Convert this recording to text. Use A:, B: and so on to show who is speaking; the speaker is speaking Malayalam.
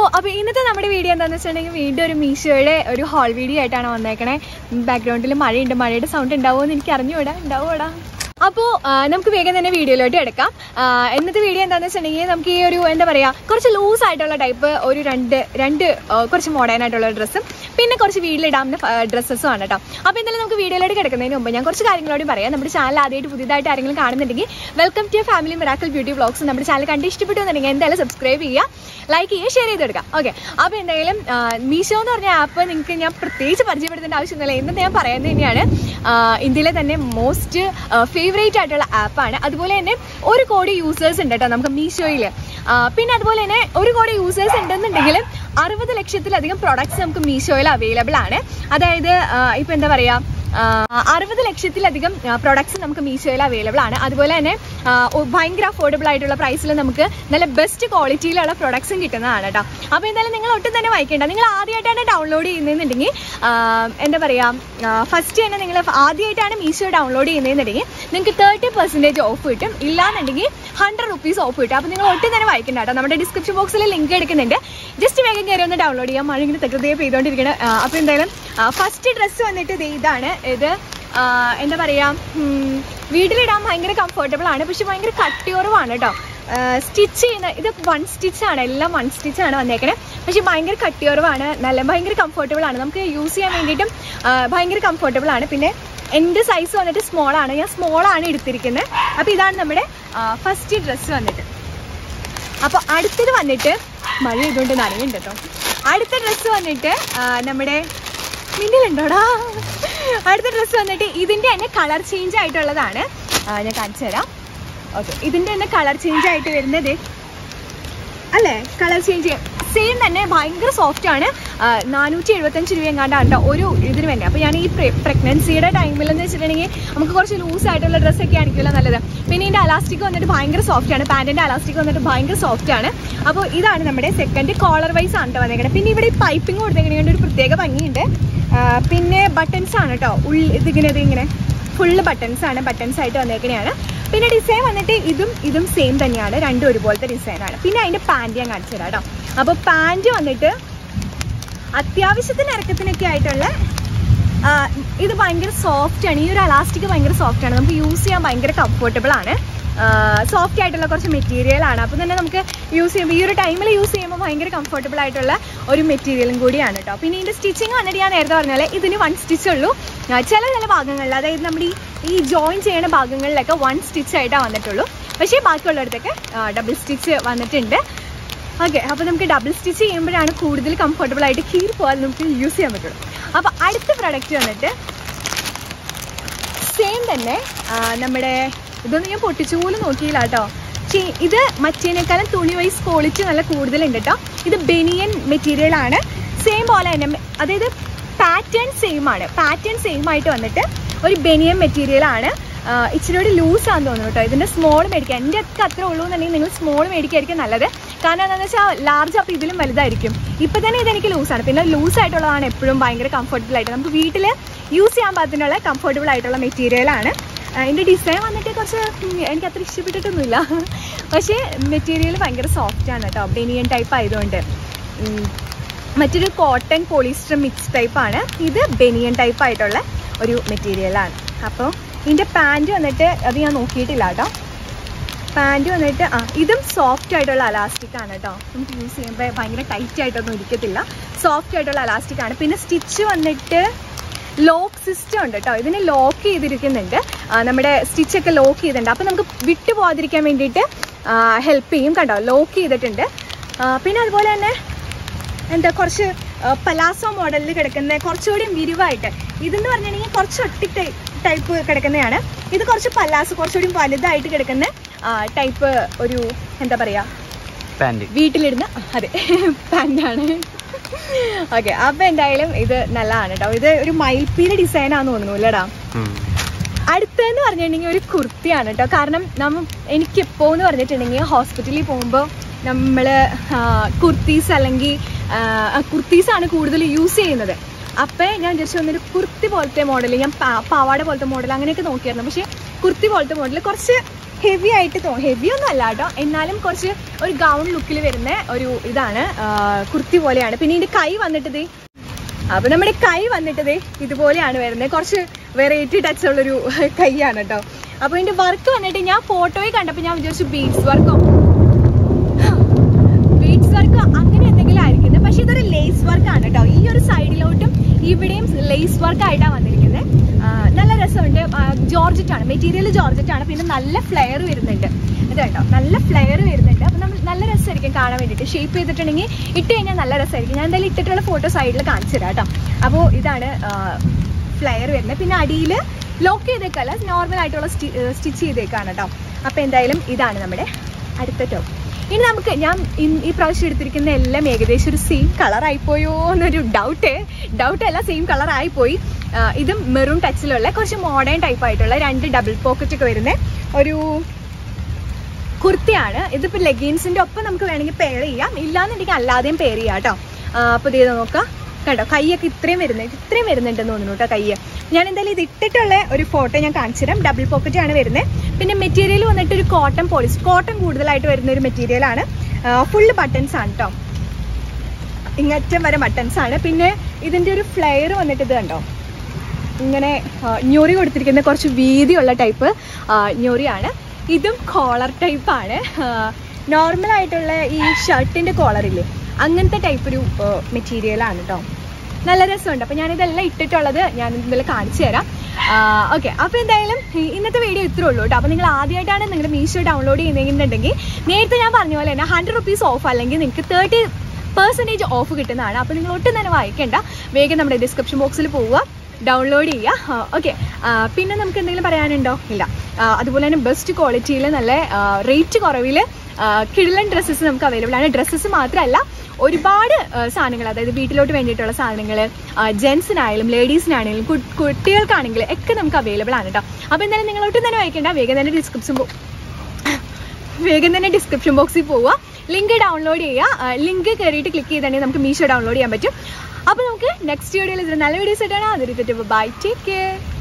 A: അപ്പോൾ ഇന്നത്തെ നമ്മുടെ വീഡിയോ എന്താണെന്ന് വെച്ചിട്ടുണ്ടെങ്കിൽ വീണ്ടും ഒരു മീഷോയുടെ ഒരു ഹോൾ വീഡിയോ ആയിട്ടാണ് വന്നേക്കണേ ബാക്ക്ഗ്രൗണ്ടിൽ മഴയുണ്ട് മഴയുടെ സൗണ്ട് ഉണ്ടാവുമോ എന്ന് എനിക്ക് അറിഞ്ഞുകൂടാ ഉണ്ടാവുമോടാ അപ്പോൾ നമുക്ക് വേഗം തന്നെ വീഡിയോയിലോട്ട് എടുക്കാം ആ, ഇന്നത്തെ വീഡിയോ എന്താണെന്ന് വെച്ചിട്ടുണ്ടെങ്കിൽ നമുക്ക് ഈ ഒരു എന്താ പറയുക കുറച്ച് ലൂസ് ആയിട്ടുള്ള ടൈപ്പ് ഒരു രണ്ട് രണ്ട് ആ, കുറച്ച് മോഡേൺ ആയിട്ടുള്ള ഡ്രസ്സും പിന്നെ കുറച്ച് വീട്ടിലിടാവുന്ന ഡ്രസ്സസും ആണ് കേട്ടോ അപ്പോൾ എന്തായാലും നമുക്ക് വീഡിയോയിലോട്ട് കിടക്കുന്നതിന് മുമ്പ് ഞാൻ കുറച്ച് കാര്യങ്ങളോട് പറയാം നമ്മുടെ ചാനൽ ആദ്യമായിട്ട് പുതിയതായിട്ട് ആരെങ്കിലും കാണുന്നുണ്ടെങ്കിൽ welcome to family miracle beauty vlogs നമ്മുടെ ചാനൽ കണ്ട് ഇഷ്ടപ്പെട്ടു എന്നുണ്ടെങ്കിൽ എന്തായാലും സബ്സ്ക്രൈബ് ചെയ്യുക ലൈക്ക് ചെയ്യുക ഷെയർ ചെയ്തെടുക്കാം ഓക്കെ അപ്പോൾ എന്തായാലും ആ, മീഷോ എന്ന് പറഞ്ഞ ആപ്പ് നിങ്ങൾക്ക് ഞാൻ പ്രത്യേകിച്ച് പരിചയപ്പെടുത്തേണ്ട ആവശ്യമൊന്നുമില്ല എന്ന് ഞാൻ പറയുന്നത് തന്നെയാണ് ആ, ഇന്ത്യയിലെ തന്നെ മോസ്റ്റ് ഫേവറേറ്റ് ആയിട്ടുള്ള ആപ്പാണ് അതുപോലെ തന്നെ ഒരു കോടി യൂസേഴ്സ് ഉണ്ട് കേട്ടോ നമുക്ക് മീഷോയിൽ പിന്നെ അതുപോലെ തന്നെ ഒരു കോടി യൂസേഴ്സ് ഉണ്ടെന്നുണ്ടെങ്കിലും അറുപത് ലക്ഷത്തിലധികം പ്രൊഡക്ട്സ് നമുക്ക് മീഷോയിൽ അവൈലബിൾ ആണ് അതായത് ഇപ്പം എന്താ പറയുക അറുപത് ലക്ഷത്തിലധികം പ്രൊഡക്ട്സ് നമുക്ക് മീഷോയിൽ അവൈലബിൾ ആണ് അതുപോലെ തന്നെ ആ, ഒ- ഭയങ്കര അഫോർഡബിൾ ആയിട്ടുള്ള പ്രൈസിൽ നമുക്ക് നല്ല ബെസ്റ്റ് ക്വാളിറ്റിയിലുള്ള പ്രൊഡക്ട്സും കിട്ടുന്നതാണ് കേട്ടോ അപ്പോൾ എന്തായാലും നിങ്ങൾ ഒട്ടും തന്നെ വായിക്കേണ്ട നിങ്ങൾ ആദ്യമായിട്ടാണ് ഡൗൺലോഡ് ചെയ്യുന്നതെന്നുണ്ടെങ്കിൽ ആ, എന്താ പറയുക ഫസ്റ്റ് തന്നെ നിങ്ങൾ ആദ്യമായിട്ടാണ് മീഷോ ഡൗൺലോഡ് ചെയ്യുന്നതെന്നുണ്ടെങ്കിൽ നിങ്ങൾക്ക് തേർട്ടി പെർസെൻറ്റേജ് ഓഫ് കിട്ടും ഇല്ലാന്നുണ്ടെങ്കിൽ ഹൺഡ്രഡ് റുപ്പീസ് ഓഫ് കിട്ടും അപ്പോൾ നിങ്ങൾ ഒട്ടും തന്നെ വായിക്കേണ്ട കേട്ടോ നമ്മുടെ ഡിസ്ക്രിപ്ഷൻ ബോക്സിൽ ലിങ്ക് എടുക്കുന്നുണ്ട് ജസ്റ്റ് വേഗം കയറി ഒന്ന് ഡൗൺലോഡ് ചെയ്യാം മഴ ഇങ്ങനെ തകൃതിയെ പെയ്തുകൊണ്ടിരിക്കണം അപ്പോൾ എന്തായാലും ഫസ്റ്റ് ഡ്രസ്സ് വന്നിട്ട് ദേ ഇതാണ് ഇത് ആ, എന്താ പറയുക ഉം, വീട്ടിലിടാൻ ഭയങ്കര കംഫർട്ടബിൾ ആണ് പക്ഷെ ഭയങ്കര കട്ടിയോറവാണ് കേട്ടോ സ്റ്റിച്ച് ചെയ്യുന്ന ഇത് വൺ സ്റ്റിച്ച് ആണ് എല്ലാം വൺ സ്റ്റിച്ച് ആണ് വന്നേക്കണേ പക്ഷെ ഭയങ്കര കട്ടിയോറവാണ് നല്ല ഭയങ്കര കംഫർട്ടബിൾ ആണ് നമുക്ക് യൂസ് ചെയ്യാൻ വേണ്ടിയിട്ടും ആ, ഭയങ്കര കംഫർട്ടബിൾ ആണ് പിന്നെ എൻ്റെ സൈസ് വന്നിട്ട് സ്മോൾ ആണ് ഞാൻ സ്മോൾ ആണ് എടുത്തിരിക്കുന്നത് അപ്പോൾ ഇതാണ് നമ്മുടെ ഫസ്റ്റ് ഡ്രസ്സ് വന്നിട്ട് അപ്പോൾ അടുത്തത് വന്നിട്ട് മഴ ഇതുകൊണ്ട് നനയുണ്ട് കേട്ടോ അടുത്ത ഡ്രസ്സ് വന്നിട്ട് ആ, നമ്മുടെ മിന്നിലുണ്ടോടാ അടുത്ത ഡ്രസ്സ് വന്നിട്ട് ഇതിൻ്റെ തന്നെ കളർ ചേഞ്ച് ആയിട്ടുള്ളതാണ് ആ, ഞാൻ കാണിച്ചു തരാം ഓക്കെ ഇതിൻ്റെ തന്നെ കളർ ചേഞ്ച് ആയിട്ട് വരുന്നത് അല്ലേ കളർ ചേഞ്ച് സെയിം തന്നെ ഭയങ്കര സോഫ്റ്റ് ആണ് നാനൂറ്റി എഴുപത്തഞ്ച് രൂപ എങ്ങാണ്ടാണ് കേട്ടോ ഒരു ഇതിന് വേണ്ടി അപ്പോൾ ഞാൻ ഈ പ്രഗ്നൻസിയുടെ ടൈമിൽ എന്ന് വെച്ചിട്ടുണ്ടെങ്കിൽ നമുക്ക് കുറച്ച് ലൂസ് ആയിട്ടുള്ള ഡ്രസ്സൊക്കെ ആയിരിക്കുമല്ലോ നല്ലത് പിന്നെ ഇതിൻ്റെ അലാസ്റ്റിക് വന്നിട്ട് ഭയങ്കര സോഫ്റ്റ് ആണ് പാൻറ്റിൻ്റെ അലാസ്റ്റിക് വന്നിട്ട് ഭയങ്കര സോഫ്റ്റ് ആണ് അപ്പോൾ ഇതാണ് നമ്മുടെ സെക്കൻഡ് കോളർ വൈസ് ആണ് കേട്ടോ വന്നേക്കുന്നത് പിന്നെ ഇവിടെ ഈ പൈപ്പിംഗ് കൊടുത്തേക്കണ ഒരു പ്രത്യേക ഭംഗിയുണ്ട് ആ, പിന്നെ ബട്ടൺസ് ആണ് കേട്ടോ ഉള്ളിൽ ഇതിങ്ങനെ ഇതിങ്ങനെ ഫുള്ള് ബട്ടൺസ് ആണ് ബട്ടൺസ് ആയിട്ട് വന്നേക്കണെയാണ് പിന്നെ ഡിസൈൻ വന്നിട്ട് ഇതും ഇതും സെയിം തന്നെയാണ് രണ്ടും ഒരുപോലത്തെ ഡിസൈനാണ് പിന്നെ അതിൻ്റെ പാൻറ് ഞാൻ കാണിച്ചു തരാം കേട്ടോ അപ്പോൾ പാൻറ് വന്നിട്ട് അത്യാവശ്യത്തിന് ഇറക്കത്തിനൊക്കെ ആയിട്ടുള്ള ആ, ഇത് ഭയങ്കര സോഫ്റ്റ് ആണ് ഈ ഒരു അലാസ്റ്റിക് ഭയങ്കര സോഫ്റ്റ് ആണ് നമുക്ക് യൂസ് ചെയ്യാൻ ഭയങ്കര കംഫർട്ടബിൾ ആണ് സോഫ്റ്റ് ആയിട്ടുള്ള കുറച്ച് മെറ്റീരിയൽ ആണ് അപ്പം തന്നെ നമുക്ക് യൂസ് ചെയ്യുമ്പോൾ ഈ ഒരു ടൈമിൽ യൂസ് ചെയ്യുമ്പോൾ ഭയങ്കര കംഫർട്ടബിൾ ആയിട്ടുള്ള ഒരു മെറ്റീരിയലും കൂടിയാണ് കേട്ടോ പിന്നെ ഇതിൻ്റെ സ്റ്റിച്ചിങ് വന്നിട്ട് ഞാൻ നേരത്തെ പറഞ്ഞ പോലെ ഇതിന് വൺ സ്റ്റിച്ച് ഉള്ളൂ ആ, ചില ചില ഭാഗങ്ങളിൽ അതായത് നമ്മുടെ ഈ ഈ ജോയിൻ ചെയ്യുന്ന ഭാഗങ്ങളിലൊക്കെ വൺ സ്റ്റിച്ച് ആയിട്ടാണ് വന്നിട്ടുള്ളൂ പക്ഷേ ബാക്കിയുള്ളിടത്തൊക്കെ ഡബിൾ സ്റ്റിച്ച് വന്നിട്ടുണ്ട് ഓക്കെ അപ്പോൾ നമുക്ക് ഡബിൾ സ്റ്റിച്ച് ചെയ്യുമ്പോഴാണ് കൂടുതൽ കംഫർട്ടബിൾ ആയിട്ട് കീറി പോകാൻ നമുക്ക് യൂസ് ചെയ്യാൻ പറ്റുള്ളൂ അപ്പോൾ അടുത്ത പ്രൊഡക്റ്റ് വന്നിട്ട് സെയിം തന്നെ ആ, നമ്മുടെ ഇതൊന്നും ഞാൻ പൊട്ടിച്ചു പോലും നോക്കിയില്ല കേട്ടോ പക്ഷേ ഇത് മറ്റേനേക്കാളും തുണി വൈസ് ക്വാളിറ്റി നല്ല കൂടുതലുണ്ട് കേട്ടോ ഇത് ബെനിയൻ മെറ്റീരിയൽ ആണ് സെയിം പോലെ തന്നെ അതായത് പാറ്റേൺ സെയിം ആണ് പാറ്റേൺ സെയിം ആയിട്ട് വന്നിട്ട് ഒരു ബെനിയൻ മെറ്റീരിയൽ ആണ് ആ, ഇച്ചിരി കൂടി ലൂസ് ആണെന്ന് തോന്നുന്നു കേട്ടോ ഇതിൻ്റെ സ്മോൾ മേടിക്കുക എൻ്റെ ഒക്കെ അത്ര ഉള്ളൂ എന്നുണ്ടെങ്കിൽ നിങ്ങൾ സ്മോൾ മേടിക്കായിരിക്കും നല്ലത് കാരണം എന്താണെന്ന് വെച്ചാൽ ലാർജ് അപ്പോൾ ഇതിലും വലുതായിരിക്കും ഇപ്പം തന്നെ ഇതെനിക്ക് ലൂസാണ് പിന്നെ ലൂസ് ആയിട്ടുള്ളതാണ് എപ്പോഴും ഭയങ്കര കംഫർട്ടബിൾ ആയിട്ട് നമുക്ക് വീട്ടിൽ യൂസ് ചെയ്യാൻ പാകത്തിനുള്ള കംഫർട്ടബിൾ ആയിട്ടുള്ള മെറ്റീരിയലാണ് അതിൻ്റെ ഡിസൈൻ വന്നിട്ട് കുറച്ച് ഉം, എനിക്ക് അത്ര ഇഷ്ടപ്പെട്ടിട്ടൊന്നുമില്ല പക്ഷേ മെറ്റീരിയൽ ഭയങ്കര സോഫ്റ്റ് ആണ് കേട്ടോ ബെനിയൻ ടൈപ്പ് ആയതുകൊണ്ട് ഉം, മറ്റൊരു കോട്ടൺ പോളിസ്റ്റർ മിക്സ് ടൈപ്പാണ് ഇത് ബെനിയൻ ടൈപ്പ് ആയിട്ടുള്ള ഒരു മെറ്റീരിയലാണ് അപ്പോൾ ഇതിൻ്റെ പാൻറ് വന്നിട്ട് അത് ഞാൻ നോക്കിയിട്ടില്ല കേട്ടോ പാൻറ് വന്നിട്ട് ആ ഇതും സോഫ്റ്റ് ആയിട്ടുള്ള അലാസ്റ്റിക് ആണ് കേട്ടോ നമുക്ക് യൂസ് ചെയ്യുമ്പോൾ ഭയങ്കര ടൈറ്റ് ആയിട്ടൊന്നും ഇരിക്കത്തില്ല സോഫ്റ്റ് ആയിട്ടുള്ള അലാസ്റ്റിക് ആണ് പിന്നെ സ്റ്റിച്ച് വന്നിട്ട് ലോക്ക് സിസ്റ്റം ഉണ്ട് കേട്ടോ ഇതിന് ലോക്ക് ചെയ്തിരിക്കുന്നുണ്ട് ആ, നമ്മുടെ സ്റ്റിച്ചൊക്കെ ലോക്ക് ചെയ്തിട്ടുണ്ട് അപ്പോൾ നമുക്ക് വിട്ടു പോകാതിരിക്കാൻ വേണ്ടിയിട്ട് ഹെൽപ്പ് ചെയ്യും കണ്ടോ ലോക്ക് ചെയ്തിട്ടുണ്ട് ആ, പിന്നെ അതുപോലെ തന്നെ എന്താ കുറച്ച് പലാസോ മോഡലിൽ കിടക്കുന്ന കുറച്ചുകൂടി വിരിവായിട്ട് ഇതെന്ന് പറഞ്ഞിട്ടുണ്ടെങ്കിൽ കുറച്ച് ഒട്ടി ടൈപ്പ് കിടക്കുന്നതാണ് ഇത് കുറച്ച് പലാസോ കുറച്ചുകൂടി വലുതായിട്ട് കിടക്കുന്ന ടൈപ്പ് ഒരു എന്താ പറയുക
B: പാൻറ്
A: വീട്ടിലിടുന്ന അതെ പാൻ്റാണ് ഓക്കെ അപ്പോൾ എന്തായാലും ഇത് നല്ലതാണ് കേട്ടോ ഇത് ഒരു മയിൽപ്പീല ഡിസൈനാന്ന് തോന്നുന്നു അല്ലേടാ അടുത്തതെന്ന് പറഞ്ഞിട്ടുണ്ടെങ്കിൽ ഒരു കുർത്തിയാണ് കേട്ടോ കാരണം നമ്മ എനിക്കിപ്പോൾ എന്ന് പറഞ്ഞിട്ടുണ്ടെങ്കിൽ ഹോസ്പിറ്റലിൽ പോകുമ്പോൾ നമ്മൾ കുർത്തീസ് അല്ലെങ്കിൽ കുർത്തീസാണ് കൂടുതൽ യൂസ് ചെയ്യുന്നത് അപ്പം ഞാൻ ജസ്റ്റ് ഒന്നൊരു കുർത്തി പോലത്തെ മോഡൽ ഞാൻ പാ- പാവാട പോലത്തെ മോഡൽ അങ്ങനെയൊക്കെ നോക്കിയായിരുന്നു പക്ഷേ കുർത്തി പോലത്തെ മോഡൽ കുറച്ച് ഹെവി ആയിട്ട് തോ ഹെവി ഒന്നും അല്ല കേട്ടോ എന്നാലും കുറച്ച് ഒരു ഗൗൺ ലുക്കിൽ വരുന്ന ഒരു ഇതാണ് ആ, കുർത്തി പോലെയാണ് പിന്നെ ഇതിന്റെ കൈ വന്നിട്ട് ദേ അപ്പൊ നമ്മുടെ കൈ വന്നിട്ട് ദേ ഇതുപോലെയാണ് വരുന്നത് കുറച്ച് വെറൈറ്റി ടച്ച് ഉള്ളൊരു കൈയാണ് കേട്ടോ അപ്പൊ ഇതിന്റെ വർക്ക് വന്നിട്ട് ഞാൻ ഫോട്ടോയിൽ കണ്ടപ്പോൾ ഞാൻ വിചാരിച്ചു ബീഡ്സ് വർക്കോ ബീഡ്സ് വർക്ക് അങ്ങനെ എന്തെങ്കിലും ആയിരിക്കുന്നത് പക്ഷെ ഇതൊരു ലേസ് വർക്ക് ആണ് കേട്ടോ ഈ ഒരു സൈഡിലോട്ടും ഇവിടെയും ലേസ് വർക്ക് ആയിട്ടാണ് വന്നിരിക്കുന്നത് ആ, നല്ല രസമുണ്ട് ജോർജറ്റ് ആണ് മെറ്റീരിയൽ ജോർജറ്റ് ആണ് പിന്നെ നല്ല ഫ്ലെയർ വരുന്നുണ്ട് ഇത് കേട്ടോ നല്ല ഫ്ലെയർ വരുന്നുണ്ട് അപ്പൊ നമ്മൾ നല്ല രസമായിരിക്കും കാണാൻ വേണ്ടിയിട്ട് ഷേപ്പ് ചെയ്തിട്ടുണ്ടെങ്കിൽ ഇട്ട് കഴിഞ്ഞാൽ നല്ല രസമായിരിക്കും ഞാൻ എന്തായാലും ഇട്ടിട്ടുള്ള ഫോട്ടോ സൈഡിൽ കാണിച്ചു തരാം കേട്ടോ അപ്പോൾ ഇതാണ് ഫ്ലെയർ വരുന്നത് പിന്നെ അടിയിൽ ലോക്ക് ചെയ്തേക്കല്ല നോർമൽ ആയിട്ടുള്ള സ്റ്റിച്ച് ചെയ്തേക്കാണ് കേട്ടോ അപ്പോൾ എന്തായാലും ഇതാണ് നമ്മുടെ അടുത്ത ടോപ്പ് ഇനി നമുക്ക് ഞാൻ ഇൻ- ഈ പ്രാവശ്യം എടുത്തിരിക്കുന്ന എല്ലാം ഏകദേശം ഒരു സെയിം കളർ ആയിപ്പോയോ എന്നൊരു ഡൗട്ട് ഡൗട്ട് അല്ല സെയിം കളർ ആയിപ്പോയി ആ, ഇതും മെറൂൺ ടച്ചിലുള്ള കുറച്ച് മോഡേൺ ടൈപ്പ് ആയിട്ടുള്ള രണ്ട് ഡബിൾ പോക്കറ്റ് ഒക്കെ വരുന്ന ഒരു കുർത്തിയാണ് ഇതിപ്പോൾ ലെഗിൻസിന്റെ ഒപ്പം നമുക്ക് വേണമെങ്കിൽ പെയർ ചെയ്യാം ഇല്ലാന്നുണ്ടെങ്കിൽ അല്ലാതെയും പെയർ ചെയ്യാം കേട്ടോ അപ്പോൾ ഇത് നോക്കാം കണ്ടോ കൈയൊക്കെ ഇത്രയും വരുന്നത് ഇത്രയും വരുന്നുണ്ടെന്ന് തോന്നുന്നു കേട്ടോ കൈ ഞാൻ എന്തായാലും ഇത് ഇട്ടിട്ടുള്ള ഒരു ഫോട്ടോ ഞാൻ കാണിച്ചു തരാം ഡബിൾ പോക്കറ്റ് ആണ് വരുന്നത് പിന്നെ മെറ്റീരിയൽ വന്നിട്ട് ഒരു കോട്ടൺ പോളിസ് കോട്ടൺ കൂടുതലായിട്ട് വരുന്ന ഒരു മെറ്റീരിയൽ ആണ് ഫുള്ള് ബട്ടൺസ് ആണ് കേട്ടോ ഇങ്ങറ്റം വരെ ബട്ടൺസ് ആണ് പിന്നെ ഇതിന്റെ ഒരു ഫ്ലെയർ വന്നിട്ട് ഇത് കണ്ടോ ഇങ്ങനെ ആ, ഞൊറി കൊടുത്തിരിക്കുന്ന കുറച്ച് വീതിയുള്ള ടൈപ്പ് ഞൊറിയാണ് ഇതും കോളർ ടൈപ്പാണ് നോർമൽ ആയിട്ടുള്ള ഈ ഷർട്ടിന്റെ കോളർ ഇല്ലേ അങ്ങനത്തെ ടൈപ്പ് ഒരു മെറ്റീരിയൽ ആണ് കേട്ടോ നല്ല രസമുണ്ട് അപ്പോൾ ഞാനിതെല്ലാം ഇട്ടിട്ടുള്ളത് ഞാൻ ഇതിൽ കാണിച്ചു തരാം ഓക്കെ അപ്പോൾ എന്തായാലും ഈ- ഇന്നത്തെ വീഡിയോ ഇത്രേ ഉള്ളൂ കേട്ടോ അപ്പോൾ നിങ്ങൾ ആദ്യമായിട്ടാണ് നിങ്ങളുടെ മീഷോ ഡൗൺലോഡ് ചെയ്യുന്നതെന്നുണ്ടെങ്കിൽ നേരത്തെ ഞാൻ പറഞ്ഞ പോലെ തന്നെ ഹൺഡ്രഡ് റുപ്പീസ് ഓഫ് അല്ലെങ്കിൽ നിങ്ങൾക്ക് തേർട്ടി പെർസെൻറ്റേജ് ഓഫ് കിട്ടുന്നതാണ് അപ്പോൾ നിങ്ങൾ ഒട്ടും തന്നെ വായിക്കേണ്ട വേഗം നമ്മുടെ ഡിസ്ക്രിപ്ഷൻ ബോക്സിൽ പോവുക ഡൗൺലോഡ് ചെയ്യുക ഓക്കെ പിന്നെ നമുക്ക് എന്തെങ്കിലും പറയാനുണ്ടോ ഇല്ല ആ, അതുപോലെ തന്നെ ബെസ്റ്റ് ക്വാളിറ്റിയിൽ നല്ല റേറ്റ് കുറവിൽ കിഴലൻ ഡ്രസ്സസ് നമുക്ക് അവൈലബിൾ ആണ് ഡ്രസ്സസ് മാത്രമല്ല ഒരുപാട് ആ, സാധനങ്ങൾ അതായത് വീട്ടിലോട്ട് വേണ്ടിയിട്ടുള്ള സാധനങ്ങൾ ജെൻസിനായാലും ലേഡീസിനാണെങ്കിലും കുട്ടികൾക്കാണെങ്കിലും ഒക്കെ നമുക്ക് അവൈലബിൾ ആണ് കേട്ടോ അപ്പോൾ എന്തായാലും നിങ്ങൾ ഒട്ടും തന്നെ വായിക്കേണ്ട വേഗം തന്നെ ഡിസ്ക്രിപ്ഷൻ വേഗം തന്നെ ഡിസ്ക്രിപ്ഷൻ ബോക്സിൽ പോവുക ലിങ്ക് ഡൗൺലോഡ് ചെയ്യുക ലിങ്ക് കയറിയിട്ട് ക്ലിക്ക് ചെയ്തിട്ടുണ്ടെങ്കിൽ നമുക്ക് മീഷോ ഡൗൺലോഡ് ചെയ്യാൻ പറ്റും അപ്പോൾ നമുക്ക് നെക്സ്റ്റ് വീഡിയോയിൽ ഇതിൽ നല്ല വീഡിയോസ് ഇട്ടാണ് അതൊരു ബൈ ടേക്ക് കെയർ